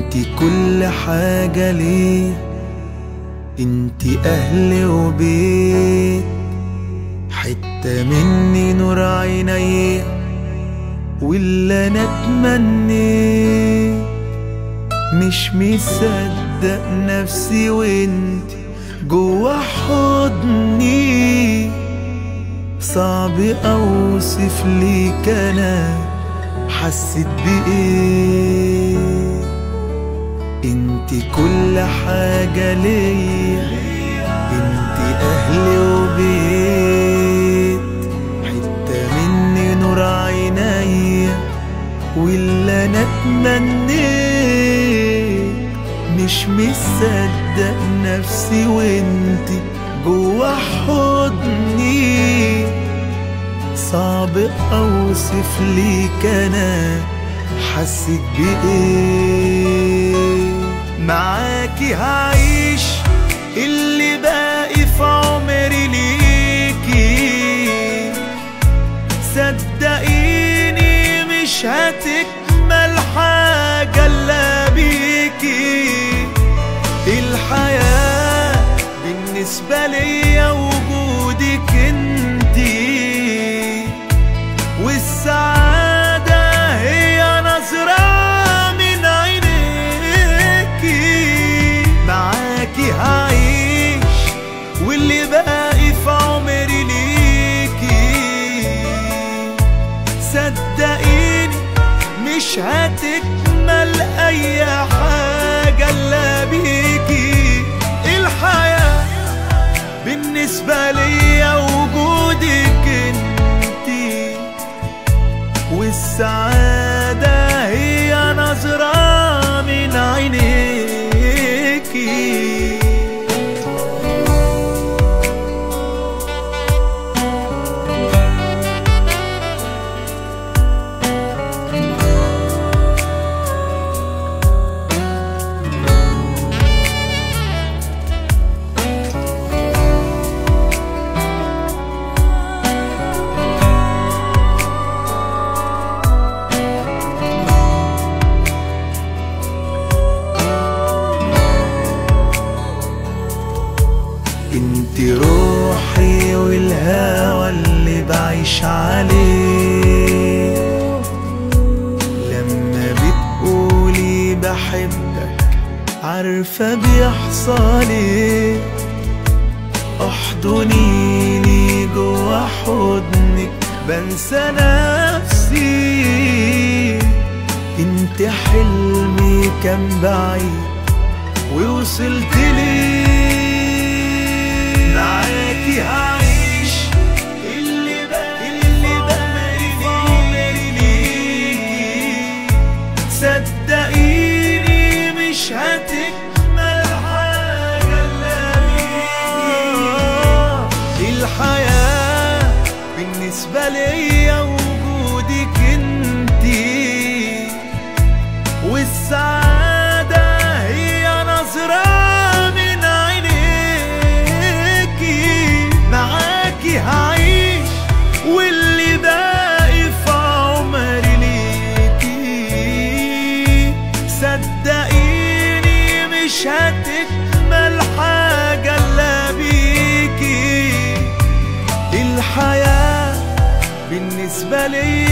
انت كل حاجة ليه انت اهل وبيت حتة مني نور عيني واللي انا اتمنيت مش مصدق نفسي وانت جوا حضني صعب اوصف ليك انا حسيت بايه انت كل حاجة ليا انت اهلي وبيت حتة مني نور عينيا واللي انا اتمنيت مش مصدق نفسي وانت جوا حضني صعب اوصف ليك انا حسيت بايه معاكي هعيش اللي باقي في عمري ليكي صدقيني مش هتكمل حاجة الا بيكي الحياة بالنسبة ليا وجودك انتي والسعادة هي نظرة من عينيكي معاكي هعيش واللي باقي في عمري ليكي صدقيني مش هتكمل اي حاجة الا بيكي الحياة بالنسبة ليا وجودك انتي والسعادة هي نظرة من عينيكي انت روحي والهوى اللي بعيش عليه لما بتقولي بحبك عارفة بيحصل ايه احضنيني جوا حضنك بنسى نفسي انت حلمي كان بعيد ووصلت لي معاكي هعيش اللي باقي اللي باقي في عمري ليكي صدقيني مش هتكمل حاجة الا بيكي الحياة بالنسبة ليا وجودك انتي والسعادة هي نظرة من عينيكي معاكي هعيش واللي باقي في عمري ليكي صدقيني مش هتكمل حاجة الا بيكي الحياة بالنسبة لي